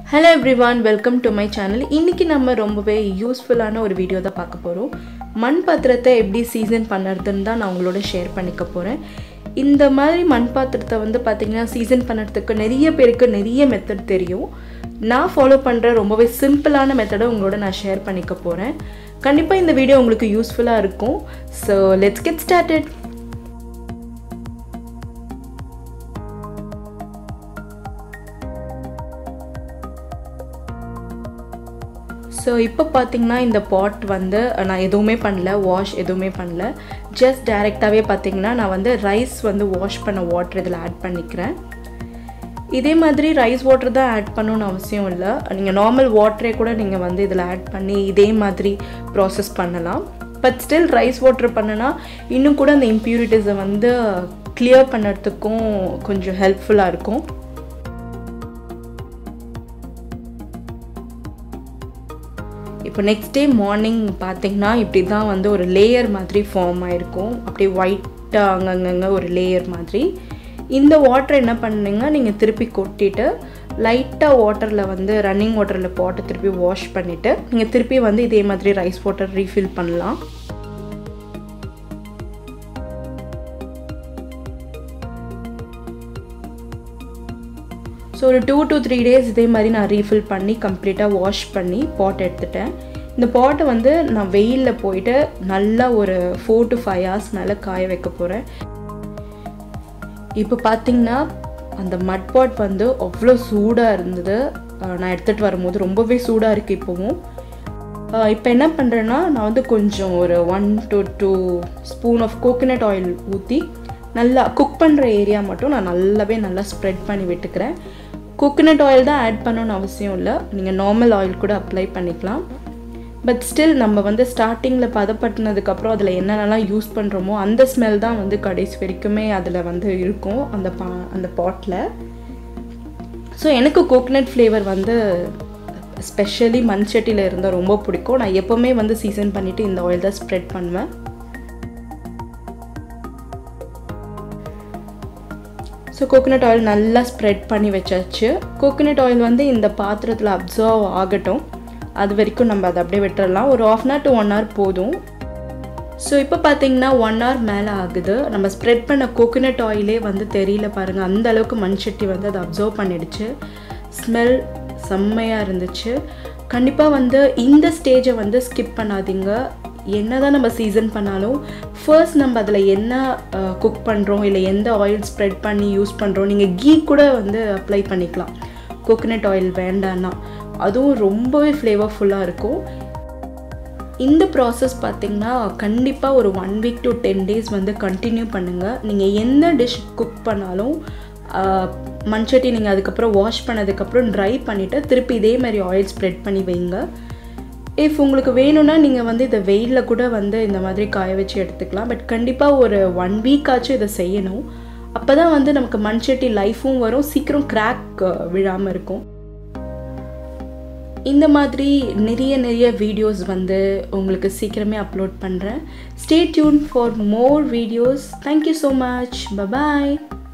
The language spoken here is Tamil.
hello everyone welcome to my channel இன்றைக்கி நம்ம ரொம்பவே யூஸ்ஃபுல்லான ஒரு வீடியோ தான் பார்க்க போகிறோம் மண் பாத்திரத்தை எப்படி சீசன் பண்ணுறதுன்னு தான் நான் உங்களோட ஷேர் பண்ணிக்க போகிறேன் இந்த மாதிரி மண் பாத்திரத்தை வந்து பார்த்திங்கன்னா சீசன் பண்ணுறதுக்கு நிறைய பேருக்கு நிறைய மெத்தட் தெரியும் நான் ஃபாலோ பண்ணுற ரொம்பவே சிம்பிளான மெத்தடை உங்களோட நான் ஷேர் பண்ணிக்க போகிறேன் கண்டிப்பாக இந்த வீடியோ உங்களுக்கு யூஸ்ஃபுல்லாக இருக்கும் so let's get started so இப்போ பார்த்தீங்கன்னா இந்த பாட் வந்து நான் எதுவுமே பண்ணல வாஷ் எதுவுமே பண்ணல ஜஸ்ட் டைரெக்டாகவே பார்த்தீங்கன்னா நான் வந்து ரைஸ் வந்து வாஷ் பண்ண வாட்டர் இதில் ஆட் பண்ணிக்கிறேன் இதே மாதிரி ரைஸ் வாட்டர் தான் ஆட் பண்ணணும்னு அவசியம் இல்லை நீங்கள் நார்மல் வாட்டரே கூட நீங்கள் வந்து இதில் ஆட் பண்ணி இதே மாதிரி ப்ராசஸ் பண்ணலாம் பட் ஸ்டில் ரைஸ் வாட்டர் பண்ணனா இன்னும் கூட அந்த இம்ப்யூரிட்டிஸை வந்து கிளியர் பண்ணுறதுக்கும் கொஞ்சம் ஹெல்ப்ஃபுல்லாக இருக்கும் இப்போ நெக்ஸ்ட் டே மார்னிங் பார்த்தீங்கன்னா இப்படி தான் வந்து ஒரு லேயர் மாதிரி ஃபார்ம் ஆகிருக்கும் அப்படியே ஒயிட்டாக அங்கங்கங்கே ஒரு லேயர் மாதிரி இந்த வாட்டர் என்ன பண்ணுங்க நீங்கள் திருப்பி கொட்டிட்டு லைட்டாக வாட்டரில் வந்து ரன்னிங் வாட்டரில் போட்டு திருப்பி வாஷ் பண்ணிவிட்டு நீங்கள் திருப்பி வந்து இதே மாதிரி ரைஸ் வாட்டர் ரீஃபில் பண்ணலாம் ஸோ ஒரு டூ டு த்ரீ டேஸ் இதே மாதிரி நான் ரீஃபில் பண்ணி கம்ப்ளீட்டாக வாஷ் பண்ணி பாட் எடுத்துட்டேன் இந்த பாட்டை வந்து நான் வெயிலில் போயிட்டு நல்லா ஒரு ஃபோர் டு ஃபைவ் ஹவர்ஸ் மேலே காய வைக்க போகிறேன் இப்போ பார்த்தீங்கன்னா அந்த மட் பாட் வந்து அவ்வளோ சூடாக இருந்தது நான் எடுத்துகிட்டு வரும்போது ரொம்பவே சூடாக இருக்குது இப்போவும் இப்போ என்ன பண்ணுறேன்னா நான் வந்து கொஞ்சம் ஒரு one to two spoon of coconut oil ஊற்றி நல்லா குக் பண்ணுற ஏரியா மட்டும் நான் நல்லாவே நல்லா ஸ்ப்ரெட் பண்ணி விட்டுக்கிறேன் கோகோனட் ஆயில் தான் ஆட் பண்ணணும்னு அவசியம் இல்லை நீங்கள் நார்மல் ஆயில் கூட அப்ளை பண்ணிக்கலாம் பட் ஸ்டில் நம்ம வந்து ஸ்டார்டிங்கில் பதப்பட்டினதுக்கப்புறம் அதில் என்னென்னலாம் யூஸ் பண்ணுறோமோ அந்த ஸ்மெல் தான் வந்து கடைசி வரைக்குமே அதில் வந்து இருக்கும் அந்த பா அந்த பாட்டில் ஸோ எனக்கு கோகோனட் ஃப்ளேவர் வந்து ஸ்பெஷலி மண் சட்டியில் இருந்தால் ரொம்ப பிடிக்கும் நான் எப்போவுமே வந்து சீசன் பண்ணிவிட்டு இந்த ஆயில் தான் ஸ்ப்ரெட் பண்ணுவேன் ஸோ கோகோனட் ஆயில் நல்லா ஸ்ப்ரெட் பண்ணி வச்சாச்சு கோகோனட் ஆயில் வந்து இந்த பாத்திரத்தில் அப்சர்வ் ஆகட்டும் அது வரைக்கும் நம்ம அதை அப்படியே விட்டுறலாம் ஒரு half an hour to one hour போதும் ஸோ இப்போ பார்த்தீங்கன்னா ஒன் ஹவர் மேலே ஆகுது நம்ம ஸ்ப்ரெட் பண்ண கோகோனட் ஆயிலே வந்து தெரியல பாருங்கள் அந்த அளவுக்கு மண் சட்டி வந்து அதை அப்சர்வ் பண்ணிடுச்சு ஸ்மெல் செம்மையாக இருந்துச்சு கண்டிப்பாக வந்து இந்த ஸ்டேஜை வந்து ஸ்கிப் பண்ணாதீங்க என்ன தான் நம்ம சீசன் பண்ணாலும் ஃபர்ஸ்ட் நம்ம அதில் என்ன குக் பண்ணுறோம் இல்லை எந்த ஆயில் ஸ்ப்ரெட் பண்ணி யூஸ் பண்ணுறோம் நீங்கள் கீ கூட வந்து அப்ளை பண்ணிக்கலாம் கோகோனட் ஆயில் வேண்டான்னா அதுவும் ரொம்பவே ஃப்ளேவர்ஃபுல்லாக இருக்கும் இந்த ப்ராசஸ் பார்த்திங்கன்னா கண்டிப்பாக ஒரு one week to ten days வந்து கண்டினியூ பண்ணுங்கள் நீங்கள் எந்த டிஷ் குக் பண்ணாலும் மண்சட்டி நீங்கள் அதுக்கப்புறம் வாஷ் பண்ணதுக்கப்புறம் ட்ரை பண்ணிவிட்டு திருப்பி இதே மாதிரி ஆயில் ஸ்ப்ரெட் பண்ணி வைங்க இஃப் உங்களுக்கு வேணும்னா நீங்கள் வந்து இதை வெயிலில் கூட வந்து இந்த மாதிரி காய வச்சு எடுத்துக்கலாம் பட் கண்டிப்பாக ஒரு ஒன் வீக் ஆச்சும் இதை செய்யணும் அப்போ தான் வந்து நமக்கு மண்சட்டி லைஃப்பும் வரும் சீக்கிரம் கிராக் விழாமல் இருக்கும் இந்த மாதிரி நிறைய நிறைய வீடியோஸ் வந்து உங்களுக்கு சீக்கிரமே அப்லோட் பண்ணுறேன் stay tune for more videos thank you so much bye bye